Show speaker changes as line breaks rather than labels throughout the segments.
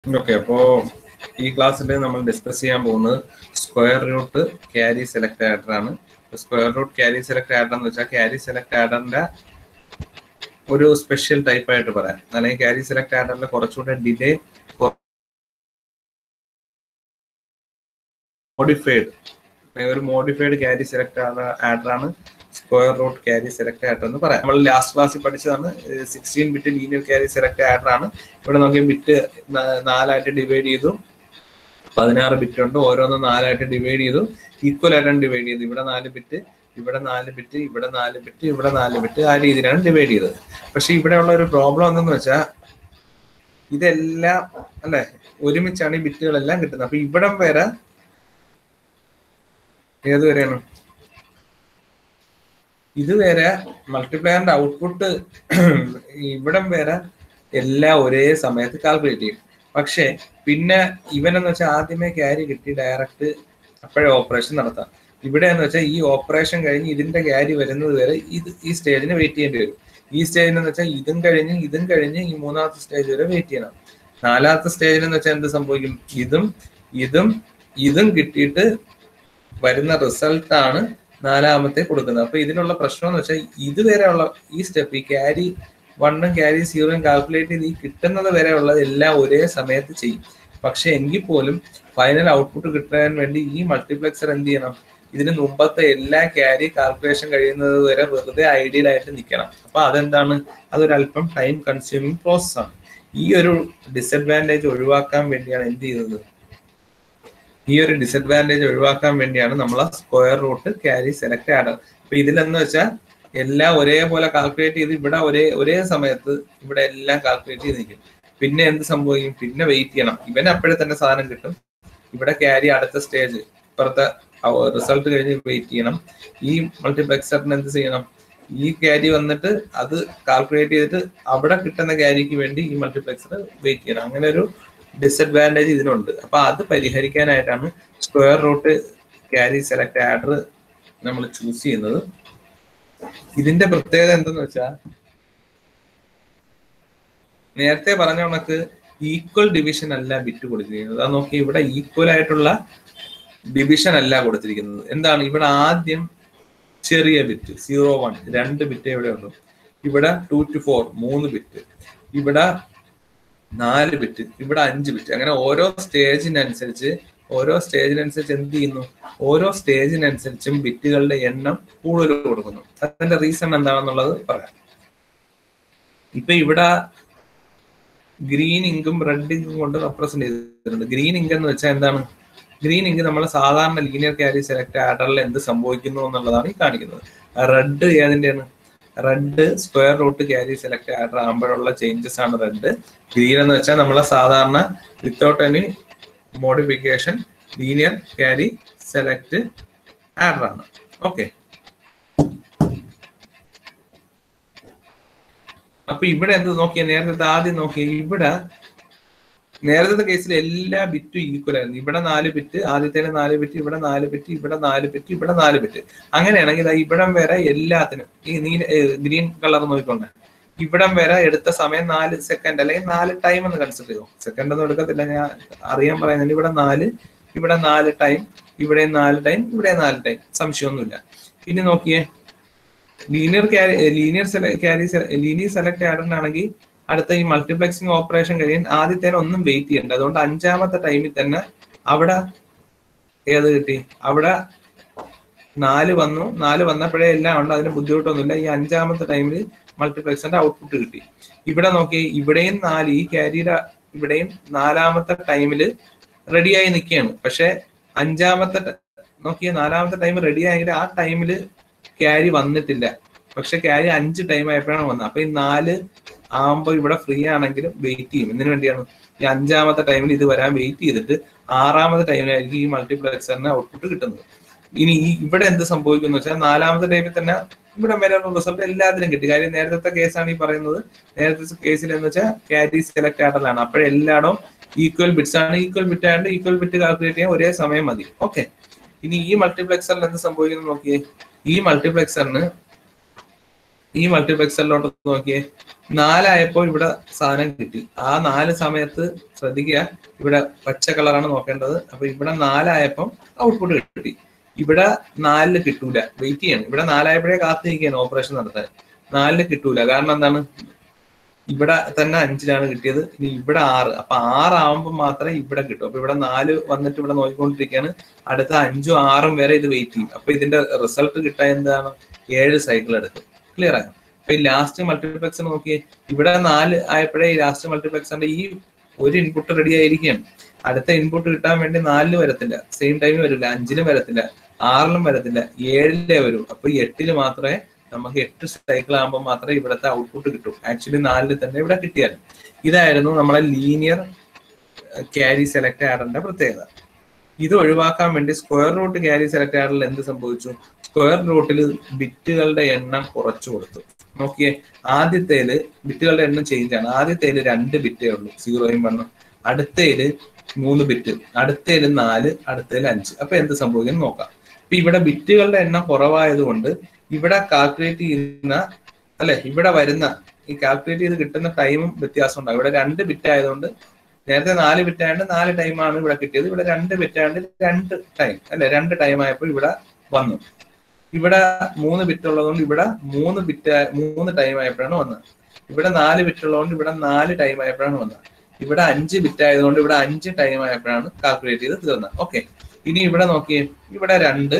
okay അപ്പോ ഈ ക്ലാസ്സിൽ നമ്മൾ ഡിസ്കസ് ചെയ്യാൻ പോകുന്നത് square root carry select adder ആണ് square root carry select adder എന്ന് വെച്ചാൽ ക്യാരി സെലക്ട് ആഡറിന്റെ ഒരു സ്പെഷ്യൽ ടൈപ്പ് ആയിട്ട് പറയാം അല്ലെങ്കിൽ ക്യാരി സെലക്ട് ആഡറിൽ കുറച്ചുകൂടെ ഡിലേ മോഡിഫൈഡ് ഒരു മോഡിഫൈഡ് ക്യാരി സെലക്ട് ആഡർ ആണ് square root carry select adder എന്ന് പറയാം നമ്മൾ ലാസ്റ്റ് ക്ലാസ്സിൽ പഠിച്ചതാണ് sixteen bit linear carry select adder ആണ് ഇവിടെ നോക്കിയ ബിറ്റ് നാലായിട്ട് ഡിവൈഡ് ചെയ്തു പതിനാറ് ബിറ്റ് ഉണ്ട് ഓരോന്നും നാലായിട്ട് ഡിവൈഡ് ചെയ്തു ഈക്വൽ ആയിട്ടാണ് ഡിവൈഡ് ചെയ്തു ഇവിടെ നാല് ബിറ്റ് ഇവിടെ നാല് ബിറ്റ് ഇവിടെ നാല് ബിറ്റ് ഇവിടെ നാല് ബിറ്റ് ആ രീതിയിലാണ് ഡിവൈഡ് ചെയ്തത് പക്ഷെ ഇവിടെ ഉള്ള ഒരു പ്രോബ്ലം എന്തെന്ന് വെച്ചാൽ ഇതെല്ലാം അല്ലെ ഒരുമിച്ചാണ് ഈ ബിറ്റുകളെല്ലാം കിട്ടുന്നത് അപ്പൊ ഇവിടം വരെ ഏത് വരെയാണ് ഇതുവരെ മൾട്ടിപ്ലയറിന്റെ ഔട്ട്പുട്ട് ഇവിടം വരെ എല്ലാം ഒരേ സമയത്ത് കാൽക്കുലേറ്റ് ചെയ്യും പക്ഷെ പിന്നെ ഇവനെന്ന് വെച്ചാൽ ആദ്യമേ ക്യാരി കിട്ടി ഡയറക്റ്റ് അപ്പോഴേ ഓപ്പറേഷൻ നടത്താം ഇവിടെ എന്ന് വെച്ചാൽ ഈ ഓപ്പറേഷൻ കഴിഞ്ഞ് ഇതിന്റെ ക്യാരി വരുന്നത് വരെ ഇത് ഈ സ്റ്റേജിന് വെയിറ്റ് ചെയ്യേണ്ടി വരും ഈ സ്റ്റേജിന് എന്ന് വെച്ചാൽ ഇതും കഴിഞ്ഞ് ഇതും കഴിഞ്ഞ് ഈ മൂന്നാമത്തെ സ്റ്റേജ് വരെ വെയിറ്റ് ചെയ്യണം നാലാമത്തെ സ്റ്റേജിൽ എന്ന് വെച്ചാൽ എന്ത് സംഭവിക്കും ഇതും ഇതും ഇതും കിട്ടിയിട്ട് വരുന്ന റിസൾട്ടാണ് നാലാമത്തെ കൊടുക്കുന്നത് അപ്പൊ ഇതിനുള്ള പ്രശ്നം എന്ന് വെച്ചാൽ ഇതുവരെയുള്ള ഈ സ്റ്റെപ്പ് ഈ ക്യാരി വണ്ണും ക്യാരി സീറോയും കാൽക്കുലേറ്റ് ചെയ്ത് ഈ കിട്ടുന്നത് വരെ ഉള്ളത് എല്ലാം ഒരേ സമയത്ത് ചെയ്യും പക്ഷെ എങ്കിൽ പോലും ഫൈനൽ ഔട്ട്പുട്ട് കിട്ടാൻ വേണ്ടി ഈ മൾട്ടിപ്ലക്സർ എന്ത് ചെയ്യണം ഇതിന് മുമ്പത്തെ എല്ലാ ക്യാരി കാൽക്കുലേഷൻ കഴിയുന്നത് വരെ വെറുതെ ഐഡിയൽ ആയിട്ട് നിൽക്കണം അപ്പൊ അതെന്താണ് അതൊരു അല്പം ടൈം കൺസ്യൂമിങ് പ്രോസസ് ആണ് ഈ ഒരു ഡിസഡ്വാൻറ്റേജ് ഒഴിവാക്കാൻ വേണ്ടിയാണ് എന്ത് ചെയ്യുന്നത് ഈ ഒരു ഡിസഡ്വാൻറ്റേജ് ഒഴിവാക്കാൻ വേണ്ടിയാണ് നമ്മൾ square root carry select adder അപ്പൊ ഇതിലെന്ന് വെച്ചാൽ എല്ലാം ഒരേപോലെ കാൽക്കുലേറ്റ് ചെയ്ത് ഇവിടെ ഒരേ ഒരേ സമയത്ത് ഇവിടെ എല്ലാം കാൽക്കുലേറ്റ് ചെയ്ത് നിൽക്കും പിന്നെ എന്ത് സംഭവിക്കും പിന്നെ വെയിറ്റ് ചെയ്യണം ഇവന് അപ്പോഴേ തന്നെ സാധനം കിട്ടും ഇവിടെ ക്യാരി അടുത്ത സ്റ്റേജ് ഇപ്പുറത്തെ റിസൾട്ട് കഴിഞ്ഞ് വെയിറ്റ് ചെയ്യണം ഈ മൾട്ടിപ്ലക്സറിന് എന്ത് ചെയ്യണം ഈ ക്യാരി വന്നിട്ട് അത് കാൽക്കുലേറ്റ് ചെയ്തിട്ട് അവിടെ കിട്ടുന്ന ക്യാരിക്ക് വേണ്ടി ഈ മൾട്ടിപ്ലക്സർ വെയിറ്റ് ചെയ്യണം അങ്ങനെ ഒരു ഡിസഡ്വാൻറ്റേജ് ഇതിനുണ്ട് അപ്പൊ അത് പരിഹരിക്കാനായിട്ടാണ് square root carry select adder നമ്മൾ ചൂസ് ചെയ്യുന്നത് ഇതിന്റെ പ്രത്യേകത എന്തെന്ന് വെച്ചാൽ നേരത്തെ പറഞ്ഞ കണക്ക് ഈക്വൽ ഡിവിഷൻ അല്ല ബിറ്റ് കൊടുത്തിരിക്കുന്നത് അത് നോക്കി ഇവിടെ ഈക്വൽ ആയിട്ടുള്ള ഡിവിഷൻ അല്ല കൊടുത്തിരിക്കുന്നത് എന്താണ് ഇവിടെ ആദ്യം ചെറിയ ബിറ്റ് സീറോ വൺ രണ്ട് ബിറ്റ് ഇവിടെ ഉള്ളൂ ഇവിടെ ടു ടു ഫോർ മൂന്ന് ബിറ്റ് ഇവിടെ നാല് ബിറ്റ് ഇവിടെ അഞ്ച് ബിറ്റ് അങ്ങനെ ഓരോ സ്റ്റേജിനനുസരിച്ച് ഓരോ സ്റ്റേജിനനുസരിച്ച് എന്ത് ചെയ്യുന്നു ഓരോ സ്റ്റേജിനനുസരിച്ചും ബിറ്റുകളുടെ എണ്ണം കൂടുതൽ കൊടുക്കുന്നു അതിന്റെ റീസൺ എന്താണെന്നുള്ളത് പറയാം ഇപ്പൊ ഇവിടെ ഗ്രീൻ ഇങ്കും റെഡ് ഇങ്കും കൊണ്ട് റെപ്രസെന്റ് ചെയ്തിട്ടുണ്ട് ഗ്രീൻ ഇങ്ക് എന്ന് വെച്ചാൽ എന്താണ് ഗ്രീൻ ഇങ്ക് നമ്മൾ സാധാരണ ലീനിയർ ക്യാരി സെലക്ട് ആഡറിൽ എന്ത് സംഭവിക്കുന്നു എന്നുള്ളതാണ് ഈ കാണിക്കുന്നത് റെഡ് ഏതിന്റെയാണ് red square root carry select adder ആകുമ്പോഴുള്ള ചേഞ്ചസ് ആണ് റെഡ് ഗ്രീൻ എന്ന് വെച്ചാൽ നമ്മളെ സാധാരണ without any modification linear carry select adder ആണ് ഓക്കെ അപ്പൊ ഇവിടെ എന്ത് നോക്കിയ നേരത്തെ ആദ്യം നോക്കിയ ഇവിടെ നേരത്തെ കേസിൽ എല്ലാ ബിറ്റും ഈക്വൽ ആയിരുന്നു ഇവിടെ നാല് ബിറ്റ് ആദ്യത്തെ നാല് ബിറ്റ് ഇവിടെ നാല് ബിറ്റ് ഇവിടെ നാല് ബിറ്റ് ഇവിടെ നാല് ബിറ്റ് അങ്ങനെയാണെങ്കിൽ ഇവിടം വരെ എല്ലാത്തിനും ഈ നീല ഗ്രീൻ കളർ നോക്കിക്കൊണ്ട് ഇവിടം വരെ എടുത്ത സമയം നാല് സെക്കൻഡ് അല്ലെങ്കിൽ നാല് ടൈം എന്ന് കൺസിഡർ ചെയ്തു സെക്കൻഡ് ഒന്നും എടുക്കത്തില്ല ഞാൻ അറിയാൻ പറയുന്നത് ഇവിടെ നാല് ഇവിടെ നാല് ടൈം ഇവിടെ നാല് ടൈം ഇവിടെ നാല് ടൈം സംശയമൊന്നുമില്ല ഇനി നോക്കിയേ linear carry linear carry linear select ആഡറിനാണെങ്കിൽ അടുത്ത ഈ മൾട്ടിപ്ലക്സിംഗ് ഓപ്പറേഷൻ കഴിയാൻ ആദ്യത്തേനെ ഒന്നും വെയിറ്റ് ചെയ്യണ്ട അതുകൊണ്ട് അഞ്ചാമത്തെ ടൈമിൽ തന്നെ അവിടെ ഏത് കിട്ടി അവിടെ നാല് വന്നു നാല് വന്നപ്പോഴേ എല്ലാം ഉണ്ട് അതിന് ബുദ്ധിമുട്ടൊന്നുമില്ല ഈ അഞ്ചാമത്തെ ടൈമിൽ മൾട്ടിപ്ലക്സിന്റെ ഔട്ട്പുട്ട് കിട്ടി ഇവിടെ നോക്കി ഇവിടെയും നാല് ഈ ക്യാരിയുടെ ഇവിടെയും നാലാമത്തെ ടൈമിൽ റെഡിയായി നിൽക്കുകയാണ് പക്ഷെ അഞ്ചാമത്തെ നോക്കിയ നാലാമത്തെ ടൈം റെഡി ആയെങ്കിൽ ആ ടൈമിൽ ക്യാരി വന്നിട്ടില്ല പക്ഷെ ക്യാരി അഞ്ച് ടൈം ആയപ്പോഴാണ് വന്നത് അപ്പൊ ഈ നാല് ആകുമ്പോൾ ഇവിടെ ഫ്രീ ആണെങ്കിലും വെയിറ്റ് ചെയ്യും എന്തിനു വേണ്ടിയാണ് ഈ അഞ്ചാമത്തെ ടൈമിൽ ഇത് വരാൻ വെയിറ്റ് ചെയ്തിട്ട് ആറാമത്തെ ടൈമിലായിരിക്കും ഈ മൾട്ടിപ്ലക്സറിന് ഔട്ട്പുട്ട് കിട്ടുന്നത് ഇനി ഈ ഇവിടെ എന്ത് സംഭവിക്കുന്നു വെച്ചാൽ നാലാമത്തെ ടൈമിൽ തന്നെ ഇവിടെ വരെ റിസൾട്ട് എല്ലാത്തിനും കിട്ടി കാര്യം നേരത്തെ കേസാണ് ഈ പറയുന്നത് നേരത്തെ കേസിൽ എന്ന് വെച്ചാൽ ക്യാരി സെലക്ട് ആഡലാണ് അപ്പോഴെല്ലായിടവും ഈക്വൽ ബിറ്റ്സ് ആണ് ഈക്വൽ ബിറ്റ് ആയതുകൊണ്ട് ഈക്വൽ ബിറ്റ് കാൽക്കുലേറ്റ് ചെയ്യാൻ ഒരേ സമയം മതി ഓക്കെ ഇനി ഈ മൾട്ടിപ്ലക്സറിൽ എന്ത് സംഭവിക്കുന്നു നോക്കിയേ ഈ മൾട്ടിപ്ലക്സറിന് ഈ മൾട്ടിപ്ലക്സറിലോട്ട് നോക്കിയേ നാലായപ്പോൾ ഇവിടെ സാധനം കിട്ടി ആ നാല് സമയത്ത് ശ്രദ്ധിക്കുക ഇവിടെ പച്ച കളറാണ് നോക്കേണ്ടത് അപ്പൊ ഇവിടെ നാലായപ്പം ഔട്ട്പുട്ട് കിട്ടി ഇവിടെ നാലില് കിട്ടൂല വെയിറ്റ് ചെയ്യണം ഇവിടെ നാലായപ്പോഴേ കാത്തിരിക്കുകയാണ് ഓപ്പറേഷൻ നടത്താൻ നാലില് കിട്ടൂല കാരണം എന്താണ് ഇവിടെ തന്നെ അഞ്ചിലാണ് കിട്ടിയത് ഇനി ഇവിടെ ആറ് അപ്പൊ ആറാവുമ്പോൾ മാത്രമേ ഇവിടെ കിട്ടൂ അപ്പൊ ഇവിടെ നാല് വന്നിട്ട് ഇവിടെ നോക്കിക്കൊണ്ടിരിക്കുകയാണ് അടുത്ത അഞ്ചും ആറും വരെ ഇത് വെയിറ്റ് ചെയ്യും അപ്പൊ ഇതിന്റെ റിസൾട്ട് കിട്ടാൻ എന്താണ് ഏഴ് സൈക്കിൾ എടുക്കും ക്ലിയർ ആയോ അപ്പൊ ഈ ലാസ്റ്റ് മൾട്ടിപ്ലക്സ് നോക്കിയേ ഇവിടെ നാല് ആയപ്പോഴേ ഈ ലാസ്റ്റ് മൾട്ടിപ്ലക്സിന്റെ ഈ ഒരു ഇൻപുട്ട് റെഡി ആയിരിക്കുകയാണ് അടുത്ത ഇൻപുട്ട് കിട്ടാൻ വേണ്ടി നാലില് വരത്തില്ല സെയിം ടൈമിൽ വരില്ല അഞ്ചിലും വരത്തില്ല ആറിലും വരത്തില്ല ഏഴിലേ വരൂ അപ്പൊ ഈ എട്ടില് മാത്രമേ നമുക്ക് എട്ട് സൈക്കിൾ ആകുമ്പോൾ മാത്രമേ ഇവിടുത്തെ ഔട്ട്പുട്ട് കിട്ടൂ ആക്ച്വലി നാലില് തന്നെ ഇവിടെ കിട്ടിയാൽ ഇതായിരുന്നു നമ്മളെ ലീനിയർ ക്യാരി സെലക്ട് ആഡറിന്റെ പ്രത്യേകത ഇത് ഒഴിവാക്കാൻ വേണ്ടി സ്ക്വയർ റൂട്ട് ക്യാരി സെലക്ട് ആഡറിൽ എന്ത് സംഭവിച്ചു സ്ക്വയർ റൂട്ടിൽ ബിറ്റുകളുടെ എണ്ണം കുറച്ചു കൊടുത്തു നോക്കിയേ ആദ്യത്തേല് ബിറ്റുകളുടെ എണ്ണം ചേഞ്ച് ആണ് ആദ്യത്തേല് രണ്ട് ബിറ്റേ ഉള്ളൂ സീറോയും വണ്ണും അടുത്തേല് മൂന്ന് ബിറ്റ് അടുത്തേല് നാല് അടുത്തേല് അഞ്ച് അപ്പൊ എന്ത് സംഭവിക്കും നോക്കാം അപ്പൊ ഇവിടെ ബിറ്റുകളുടെ എണ്ണം കുറവായതുകൊണ്ട് ഇവിടെ കാൽക്കുലേറ്റ് ചെയ്യുന്ന അല്ലെ ഇവിടെ വരുന്ന ഈ കാൽക്കുലേറ്റ് ചെയ്ത് കിട്ടുന്ന ടൈമും വ്യത്യാസം ഉണ്ടാകും ഇവിടെ രണ്ട് ബിറ്റ് ആയതുകൊണ്ട് നേരത്തെ നാല് ബിറ്റ് ആയതുകൊണ്ട് നാല് ടൈമാണ് ഇവിടെ കിട്ടിയത് ഇവിടെ രണ്ട് ബിറ്റ് ആയതുകൊണ്ട് രണ്ട് ടൈം അല്ലെ രണ്ട് ടൈം ആയപ്പോൾ ഇവിടെ വന്നു ഇവിടെ മൂന്ന് ബിറ്റ് ഉള്ളതുകൊണ്ട് ഇവിടെ മൂന്ന് ബിറ്റ് മൂന്ന് ടൈം ആയപ്പോഴാണ് വന്നത് ഇവിടെ നാല് ബിറ്റ് ഉള്ളതുകൊണ്ട് ഇവിടെ നാല് ടൈം ആയപ്പോഴാണ് വന്നത് ഇവിടെ അഞ്ച് ബിറ്റ് ആയതുകൊണ്ട് ഇവിടെ അഞ്ച് ടൈം ആയപ്പോഴാണ് കാൽക്കുലേറ്റ് ചെയ്ത് തീർന്നത് ഓക്കെ ഇനി ഇവിടെ നോക്കിയേ ഇവിടെ രണ്ട്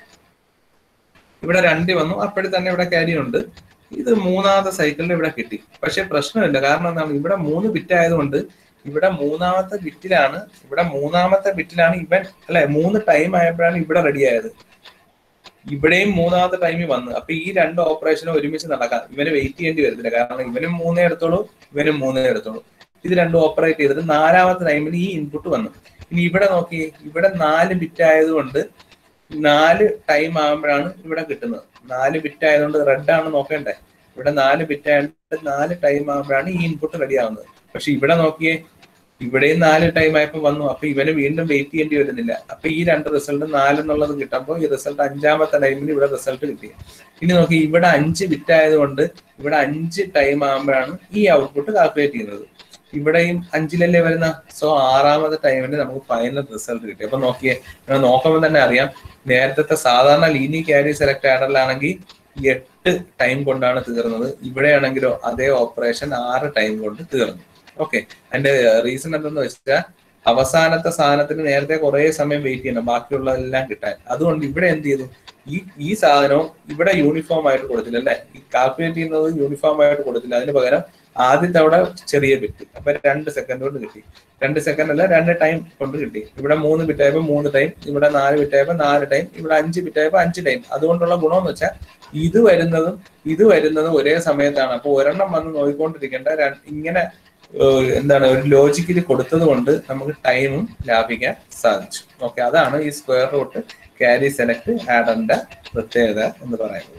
ഇവിടെ രണ്ട് വന്നു അപ്പോഴും തന്നെ ഇവിടെ ക്യാരി ഉണ്ട് ഇത് മൂന്നാമത്തെ സൈക്കിളിൽ ഇവിടെ കിട്ടി പക്ഷെ പ്രശ്നമില്ല കാരണം എന്താണ് ഇവിടെ മൂന്ന് ബിറ്റ് ആയതുകൊണ്ട് ഇവിടെ മൂന്നാമത്തെ ബിറ്റിലാണ് ഇവിടെ മൂന്നാമത്തെ ബിറ്റിലാണ് ഇവൻ അല്ലെ മൂന്ന് ടൈം ആയപ്പോഴാണ് ഇവിടെ റെഡി ആയത് ഇവിടെയും മൂന്നാമത്തെ ടൈമിൽ വന്നു അപ്പൊ ഈ രണ്ട് ഓപ്പറേഷനും ഒരുമിച്ച് നടക്കാം ഇവന് വെയിറ്റ് ചെയ്യേണ്ടി വരത്തില്ല കാരണം ഇവനും മൂന്നേ എടുത്തോളൂ ഇവനും മൂന്നേ എടുത്തോളൂ ഇത് രണ്ടും ഓപ്പറേറ്റ് ചെയ്തിട്ട് നാലാമത്തെ ടൈമിൽ ഈ ഇൻപുട്ട് വന്നു ഇനി ഇവിടെ നോക്കി ഇവിടെ നാല് ബിറ്റ് ആയതുകൊണ്ട് നാല് ടൈം ആകുമ്പോഴാണ് ഇവിടെ കിട്ടുന്നത് നാല് ബിറ്റ് ആയതുകൊണ്ട് റെഡ് ആണ് നോക്കേണ്ടേ ഇവിടെ നാല് ബിറ്റ് ആയതുകൊണ്ട് നാല് ടൈം ആകുമ്പോഴാണ് ഈ ഇൻപുട്ട് റെഡി ആവുന്നത് പക്ഷെ ഇവിടെ നോക്കിയേ ഇവിടെയും നാല് ടൈം ആയപ്പോൾ വന്നു അപ്പൊ ഇവന് വീണ്ടും വെയിറ്റ് ചെയ്യേണ്ടി വരുന്നില്ല അപ്പൊ ഈ രണ്ട് റിസൾട്ട് നാലെന്നുള്ളത് കിട്ടുമ്പോൾ ഈ റിസൾട്ട് അഞ്ചാമത്തെ ടൈമിൽ ഇവിടെ റിസൾട്ട് കിട്ടി ഇനി നോക്കി ഇവിടെ അഞ്ച് ബിറ്റ് ആയതുകൊണ്ട് ഇവിടെ അഞ്ച് ടൈം ആകുമ്പോഴാണ് ഈ ഔട്ട്പുട്ട് കാൽക്കുലേറ്റ് ചെയ്യുന്നത് ഇവിടെയും അഞ്ചിലല്ലേ വരുന്ന സോ ആറാമത്തെ ടൈമിന് നമുക്ക് ഫൈനൽ റിസൾട്ട് കിട്ടി അപ്പൊ നോക്കിയേ നിങ്ങൾ നോക്കുമ്പോൾ തന്നെ അറിയാം നേരത്തെ സാധാരണ ലീനി ക്യാരി സെലക്ട് ആഡറിലാണെങ്കിൽ എട്ട് ടൈം കൊണ്ടാണ് തീർന്നത് ഇവിടെയാണെങ്കിലോ അതേ ഓപ്പറേഷൻ ആറ് ടൈം കൊണ്ട് തീർന്നു ഓക്കെ അതിന്റെ റീസൺ എന്തെന്ന് വെച്ചാൽ അവസാനത്തെ സാധനത്തിന് നേരത്തെ കുറെ സമയം വെയിറ്റ് ചെയ്യണം ബാക്കിയുള്ളതെല്ലാം കിട്ടാൻ അതുകൊണ്ട് ഇവിടെ എന്ത് ചെയ്തു ഈ ഈ സാധനവും ഇവിടെ യൂണിഫോം ആയിട്ട് കൊടുത്തില്ല അല്ലെ ഈ കാൽക്കുലേറ്റ് ചെയ്യുന്നത് യൂണിഫോം ആയിട്ട് കൊടുത്തില്ല അതിന് പകരം ആദ്യത്തെ അവിടെ ചെറിയ ബിറ്റ് അപ്പൊ രണ്ട് സെക്കൻഡ് കൊണ്ട് കിട്ടി രണ്ട് സെക്കൻഡ് അല്ല രണ്ട് ടൈം കൊണ്ട് കിട്ടി ഇവിടെ മൂന്ന് ബിറ്റ് ആയപ്പോ മൂന്ന് ടൈം ഇവിടെ നാല് ബിറ്റ് ആയപ്പോ നാല് ടൈം ഇവിടെ അഞ്ച് ബിറ്റ് ആയപ്പോ അഞ്ച് ടൈം അതുകൊണ്ടുള്ള ഗുണം എന്ന് വെച്ചാൽ ഇത് വരുന്നതും ഇത് വരുന്നതും ഒരേ സമയത്താണ് അപ്പൊ ഒരെണ്ണം വന്ന് നോക്കിക്കൊണ്ടിരിക്കേണ്ട ര- ഇങ്ങനെ ഏഹ് എന്താണ് ഒരു ലോജിക്കലി കൊടുത്തത് കൊണ്ട് നമുക്ക് ടൈമും ലാഭിക്കാൻ സാധിച്ചു ഓക്കെ അതാണ് ഈ സ്ക്വയർ റൂട്ട് ക്യാരി സെലക്ട് ആഡറിന്റെ പ്രത്യേകത എന്ന് പറയുന്നത്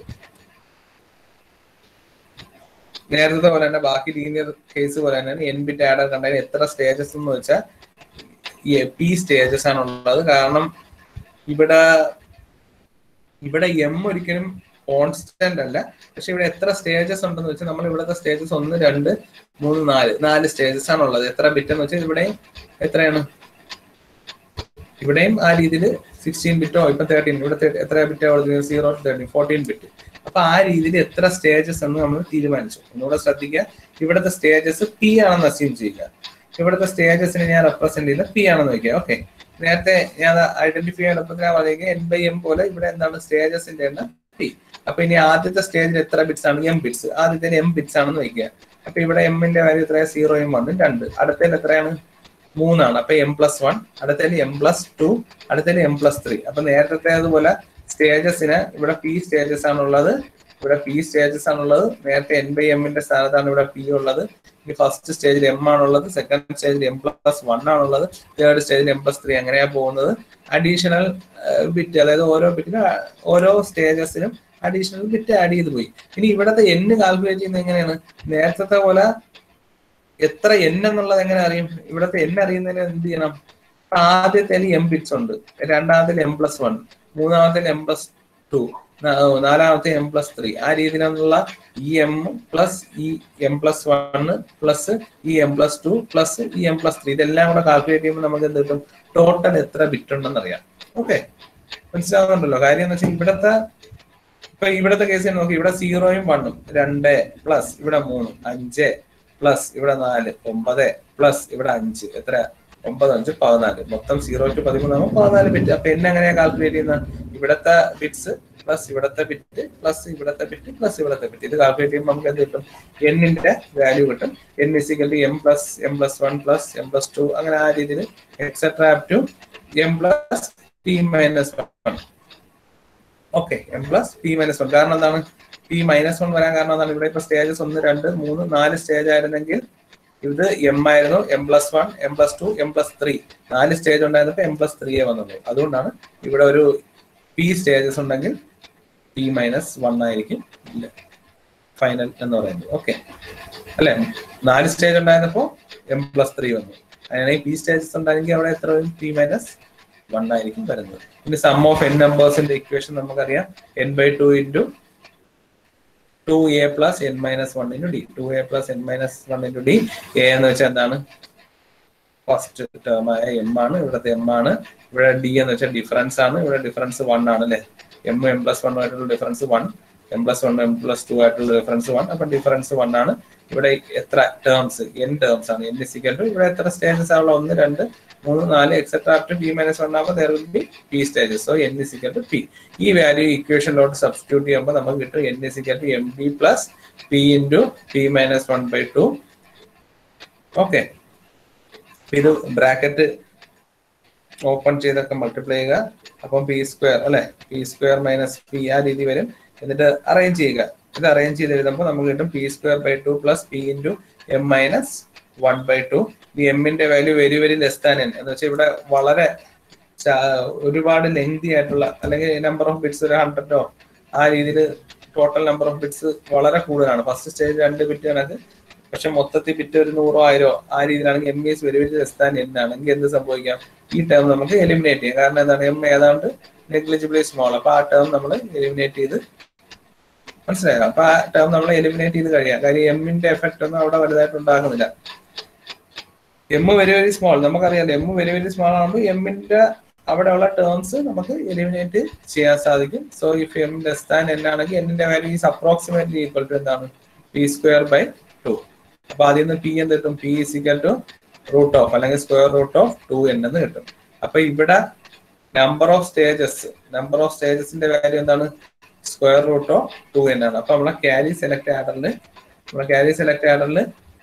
നേരത്തെ പോലെ തന്നെ ബാക്കി ലീനിയർ കേസ് പോലെ തന്നെ എൻ ബിറ്റ് ആഡർ കണ്ടതിന് എത്ര സ്റ്റേജസ് എന്ന് വെച്ചാൽ ഈ പി സ്റ്റേജസ് ആണ് ഉള്ളത് കാരണം ഇവിടെ ഇവിടെ എം ഒരിക്കലും കോൺസ്റ്റന്റ് അല്ല പക്ഷെ ഇവിടെ എത്ര സ്റ്റേജസ് ഉണ്ടെന്ന് വെച്ചാൽ നമ്മൾ ഇവിടുത്തെ സ്റ്റേജസ് ഒന്ന് രണ്ട് മൂന്ന് നാല് നാല് സ്റ്റേജസ് ആണ് ഉള്ളത് എത്ര ബിറ്റ് എന്ന് വെച്ചാൽ ഇവിടെയും എത്രയാണ് ഇവിടെയും ആ രീതിയിൽ സിക്സ്റ്റീൻ ബിറ്റോ ഇപ്പൊ തേർട്ടീൻ ഇവിടെ തേ- എത്ര ബിറ്റോ സീറോ തേർട്ടീൻ ഫോർട്ടീൻ ബിറ്റ് അപ്പൊ ആ രീതിയിൽ എത്ര സ്റ്റേജസ് എന്ന് നമ്മൾ തീരുമാനിച്ചു ഒന്നുകൂടെ ശ്രദ്ധിക്കുക ഇവിടുത്തെ സ്റ്റേജസ് പി ആണെന്ന് അസ്യൂം ചെയ്യുക ഇവിടുത്തെ സ്റ്റേജസിനെ ഞാൻ റെപ്രസെന്റ് ചെയ്യുന്നത് പി ആണെന്ന് വെക്കുക ഓക്കെ നേരത്തെ ഞാൻ ഐഡന്റിഫൈ ചെയ്യാൻ എളുപ്പത്തിനാ പറയുക എൻ ബൈ എം പോലെ ഇവിടെ എന്താണ് സ്റ്റേജസിന്റെ എണ്ണം പി അപ്പൊ ഇനി ആദ്യത്തെ സ്റ്റേജിൽ എത്ര ബിറ്റ്സ് ആണ് എം ബിറ്റ്സ് ആദ്യത്തെ എം ബിറ്റ്സ് ആണെന്ന് വെക്കുക അപ്പൊ ഇവിടെ എമ്മിന്റെ വാല്യൂ എത്ര സീറോയും വന്നു രണ്ട് അടുത്തതിൽ എത്രയാണ് മൂന്നാണ് അപ്പൊ എം പ്ലസ് വൺ അടുത്തതിൽ എം പ്ലസ് ടു അടുത്തതിൽ എം പ്ലസ് ത്രീ അപ്പൊ നേരത്തെ അതുപോലെ സ്റ്റേജസിന് ഇവിടെ പി സ്റ്റേജസ് ആണുള്ളത് ഇവിടെ പി സ്റ്റേജസ് ആണുള്ളത് നേരത്തെ എൻ ബൈ എമ്മിന്റെ സ്ഥാനത്താണ് ഇവിടെ പി ഉള്ളത് ഈ ഫസ്റ്റ് സ്റ്റേജിൽ എം ആണുള്ളത് സെക്കൻഡ് സ്റ്റേജിൽ എം പ്ലസ് വൺ ആണുള്ളത് തേർഡ് സ്റ്റേജിൽ എം പ്ലസ് ത്രീ അങ്ങനെയാ പോകുന്നത് അഡീഷണൽ ബിറ്റ് അതായത് ഓരോ ബിറ്റിനും ഓരോ സ്റ്റേജസിനും അഡീഷണൽ ബിറ്റ് ആഡ് ചെയ്ത് പോയി ഇനി ഇവിടത്തെ എൻ കാൽക്കുലേറ്റ് ചെയ്യുന്നത് എങ്ങനെയാണ് നേരത്തെ പോലെ എത്ര എൻ എന്നുള്ളത് എങ്ങനെ അറിയും ഇവിടത്തെ എൻ അറിയുന്നതിന് എന്ത് ചെയ്യണം ആദ്യത്തെ എം ബിറ്റ്സ് ഉണ്ട് രണ്ടാമത്തെ എം പ്ലസ് വൺ മൂന്നാമത്തെ എം പ്ലസ് ടു നാലാമത്തെ എം പ്ലസ് ത്രീ ആ രീതിയിലുള്ള ഈ എം പ്ലസ് ഈ എം പ്ലസ് വണ് പ്ലസ് ഈ എം പ്ലസ് ടു പ്ലസ് ഈ എം പ്ലസ് ത്രീ ഇതെല്ലാം കൂടെ കാൽക്കുലേറ്റ് ചെയ്യുമ്പോൾ നമുക്ക് എന്ത് കിട്ടും ടോട്ടൽ എത്ര ബിറ്റ് ഉണ്ടെന്ന് അറിയാം ഓക്കെ മനസ്സിലാവുന്നുണ്ടല്ലോ കാര്യം എന്ന് വെച്ചാൽ ഇവിടത്തെ ഇപ്പൊ ഇവിടത്തെ കേസ് നോക്കി ഇവിടെ സീറോയും വണ്ണും രണ്ട് പ്ലസ് ഇവിടെ മൂന്ന് അഞ്ച് പ്ലസ് ഇവിടെ നാല് ഒമ്പത് പ്ലസ് ഇവിടെ അഞ്ച് എത്ര ഒമ്പത് അഞ്ച് പതിനാല് മൊത്തം സീറോ ടു പതിമൂന്നാകുമ്പോൾ പതിനാല് ബിറ്റ് അപ്പൊ എന്നെ എങ്ങനെയാ കാൽക്കുലേറ്റ് ചെയ്യുന്നത് ഇവിടത്തെ ബിറ്റ്സ് പ്ലസ് ഇവിടത്തെ ബിറ്റ് പ്ലസ് ഇവിടത്തെ ബിറ്റ് പ്ലസ് ഇവിടത്തെ ബിറ്റ് ഇത് കാൽക്കുലേറ്റ് ചെയ്യുമ്പോൾ നമുക്ക് എന്ത് കിട്ടും എന്നിന്റെ വാല്യൂ കിട്ടും N is equal to M plus M plus one plus M plus two അങ്ങനെ ആ രീതിയിൽ etcetera up to M plus T minus one okay M plus P minus one കാരണം എന്താണ് പി മൈനസ് വൺ വരാൻ കാരണം എന്താണ് ഇവിടെ ഇപ്പൊ സ്റ്റേജസ് ഒന്ന് രണ്ട് മൂന്ന് നാല് സ്റ്റേജ് ആയിരുന്നെങ്കിൽ ഇത് എം ആയിരുന്നു M plus one M plus two M plus three നാല് സ്റ്റേജ് ഉണ്ടായിരുന്നപ്പോൾ എം പ്ലസ് ത്രീയെ വന്നുള്ളൂ അതുകൊണ്ടാണ് ഇവിടെ ഒരു പി സ്റ്റേജസ് ഉണ്ടെങ്കിൽ പി മൈനസ് വൺ ആയിരിക്കും ഫൈനൽ എന്ന് പറയുന്നത് ഓക്കെ അല്ലെ നാല് സ്റ്റേജ് ഉണ്ടായിരുന്നപ്പോ എം പ്ലസ് ത്രീ വന്നു അങ്ങനെ പി സ്റ്റേജസ് ഉണ്ടായിരുന്നെങ്കിൽ അവിടെ എത്ര വരും പി മൈനസ് വൺ ആയിരിക്കും വരുന്നത് ഇനി സം ഓഫ് എൻ നമ്പേഴ്സിന്റെ ഇക്വേഷൻ നമുക്കറിയാം N by two into two A plus N minus one into D two A plus N minus one into D A എന്ന് വെച്ചാൽ എന്താണ് ഫസ്റ്റ് ടേം ആയ എം ആണ് ഇവിടുത്തെ എം ആണ് ഇവിടെ ഡി എന്ന് വെച്ചാൽ ഡിഫറൻസ് ആണ് ഇവിടെ ഡിഫറൻസ് വൺ ആണ് അല്ലെ എം എം പ്ലസ് വൺ ആയിട്ടുള്ള difference one M plus one M plus two ആയിട്ടുള്ള ഡിഫറൻസ് വൺ അപ്പൊ ഡിഫറൻസ് വൺ ആണ് ഇവിടെ എത്ര ടേംസ് എൻ ടേംസ് ആണ് എൻ ഇസിക്കൽ ടു ഇവിടെ എത്ര സ്റ്റേജസ് ആണല്ലോ ഒന്ന് രണ്ട് മൂന്ന് നാല് etcetera up to P minus one ആകുമ്പോൾ there will be P stages so N is equal to P ഈ വാല്യൂ ഇക്വേഷനിലോട്ട് സബ്സ്റ്റിറ്റ്യൂട്ട് ചെയ്യുമ്പോൾ നമുക്ക് കിട്ടും N is equal to M P plus P into P minus one by two okay ഇത് bracket open ചെയ്തൊക്കെ multiply ചെയ്യുക അപ്പം പി സ്ക്വയർ അല്ലെ പി സ്ക്വയർ മൈനസ് പി ആ രീതി വരും എന്നിട്ട് അറേഞ്ച് ചെയ്യുക ഇത് അറേഞ്ച് ചെയ്ത് എഴുതുമ്പോൾ നമുക്ക് കിട്ടും P square by two plus P into M minus one by two ഈ എമ്മിന്റെ value very very less than N എന്ന് വെച്ചാൽ ഇവിടെ വളരെ ഒരുപാട് ലെങ്തി ആയിട്ടുള്ള അല്ലെങ്കിൽ നമ്പർ ഓഫ് ബിറ്റ്സ് ഒരു ഹൺഡ്രഡോ ആ രീതിയിൽ ടോട്ടൽ നമ്പർ ഓഫ് ബിറ്റ്സ് വളരെ കൂടുതലാണ് ഫസ്റ്റ് സ്റ്റേജ് രണ്ട് ബിറ്റ് കണക്ക് പക്ഷെ മൊത്തത്തിൽ ബിറ്റ് ഒരു നൂറോ ആയിരോ ആ രീതിയിലാണെങ്കിൽ M is very very less than N ആണെങ്കിൽ എന്ത് സംഭവിക്കാം ഈ ടേം നമുക്ക് എലിമിനേറ്റ് ചെയ്യാം കാരണം എന്താണ് എം ഏതാണ്ട് നെഗ്ലിജിബിളി സ്മോൾ അപ്പൊ ആ ടേം നമ്മൾ എലിമിനേറ്റ് ചെയ്ത് മനസ്സിലായോ അപ്പൊ ആ ടേം നമ്മൾ എലിമിനേറ്റ് ചെയ്ത് കഴിയാം കാര്യം എമ്മിന്റെ എഫക്ട് ഒന്നും അവിടെ വലുതായിട്ട് ഉണ്ടാകുന്നില്ല എം വെരി വെരി സ്മോൾ നമുക്കറിയാം എം വെരി വെരി സ്മോൾ ആകുമ്പോൾ എമ്മിന്റെ അവിടെയുള്ള ടേംസ് നമുക്ക് എലിമിനേറ്റ് ചെയ്യാൻ സാധിക്കും so if M less than N ആണെങ്കിൽ എന്നിന്റെ value is approximately equal to എന്താണ് പി സ്ക്വയർ ബൈ ടു അപ്പൊ അതിൽ നിന്ന് പി എന്ത് കിട്ടും P is equal to root of അല്ലെങ്കിൽ square root of two N എന്ന് കിട്ടും അപ്പൊ ഇവിടെ number of stages number of സ്റ്റേജസിന്റെ വാല്യൂ എന്താണ് square root of two N ആണ് അപ്പൊ നമ്മളെ ക്യാരി സെലക്ട് ആഡറിൽ നമ്മളെ ക്യാരി സെലക്ട് ആഡറിൽ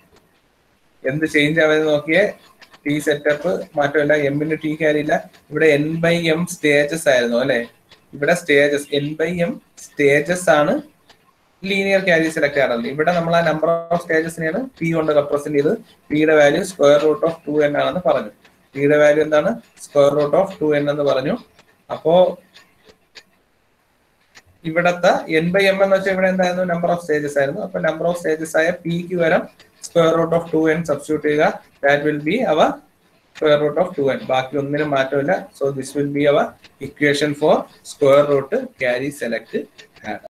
എന്ത് ചേഞ്ച് ആവുന്നത് നോക്കിയേ ടി സെറ്റപ്പ് മാറ്റമില്ല എമ്മിന് ടി ക്യാരി ഇല്ല ഇവിടെ എൻ ബൈ എം സ്റ്റേജസ് ആയിരുന്നു അല്ലെ ഇവിടെ stages N by M stages ആണ് ലീനിയർ ക്യാരി സെലക്ട് ആണല്ലോ ഇവിടെ നമ്മൾ ആ നമ്പർ ഓഫ് സ്റ്റേജസിനെയാണ് പി കൊണ്ട് റെപ്രസെന്റ് ചെയ്ത് പിയുടെ value square root of two N ആണെന്ന് പറഞ്ഞു പിയുടെ വാല്യൂ എന്താണ് square root of two N എന്ന് പറഞ്ഞു അപ്പോ ഇവിടത്തെ എൻ ബൈ എം എന്ന് വെച്ചാൽ ഇവിടെ എന്തായിരുന്നു നമ്പർ ഓഫ് സ്റ്റേജസ് ആയിരുന്നു അപ്പൊ നമ്പർ ഓഫ് സ്റ്റേജസ് ആയ പിക്ക് വരം square root of two N substitute ചെയ്യുക that will be our square root of two N ബാക്കി ഒന്നിനും മാറ്റമില്ല so this will be our equation for square root carry select